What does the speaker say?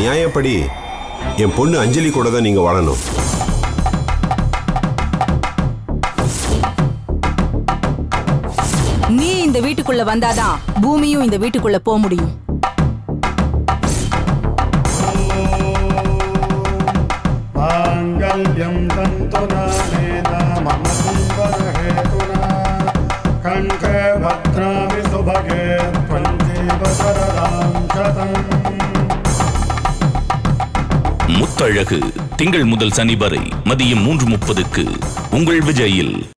நியாயப்படி என் பொண்ணு அஞ்சலி கூட தான் நீங்க வாழணும் நீ இந்த வீட்டுக்குள்ள வந்தாதான் பூமியும் இந்த வீட்டுக்குள்ள போக முடியும் माङ्गल्यं तन्तुना नेता मम जीवनहेतुना कण्ठे भद्रामि सुभगे त्वं जीव शरदां शतम् முத்தழகு திங்கள் முதல் சனி வரை மதியம் மூன்று முப்பதுக்கு உங்கள் விஜயில்